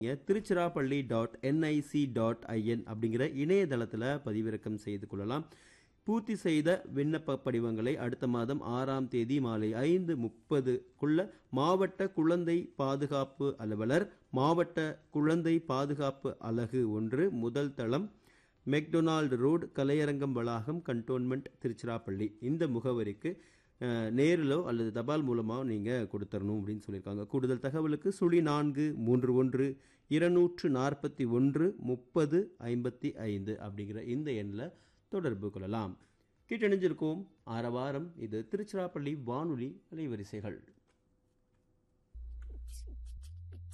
Tiruchirappalli dot NIC dot I N அப்படிங்கிற இணையதளத்தில் பதிவிறக்கம் செய்து கொள்ளலாம் பூர்த்தி செய்த விண்ணப்ப படிவங்களை அடுத்த மாதம் ஆறாம் தேதி மாலை ஐந்து முப்பதுக்குள்ள மாவட்ட குழந்தை பாதுகாப்பு அலுவலர் மாவட்ட குழந்தை பாதுகாப்பு அலகு ஒன்று முதல் தளம் மெக்டொனால்டு ரோடு கலையரங்கம் வளாகம் கண்டோன்மெண்ட் திருச்சிராப்பள்ளி இந்த முகவரிக்கு அஹ், நேரிலோ அல்லது தபால் மூலமாக நீங்கள் கொடுத்துடணும் அப்படின்னு சொல்லியிருக்காங்க கூடுதல் தகவலுக்கு சுழி நான்கு மூன்று ஒன்று இருநூற்று நாற்பத்தி ஒன்று முப்பது ஐம்பத்தி ஐந்து அப்படிங்கிற இந்த எண்ணில் தொடர்பு கொள்ளலாம் கீட்டணிஞ்சிருக்கோம் ஆரவாரம் இது திருச்சிராப்பள்ளி வானொலி அலைவரிசைகள்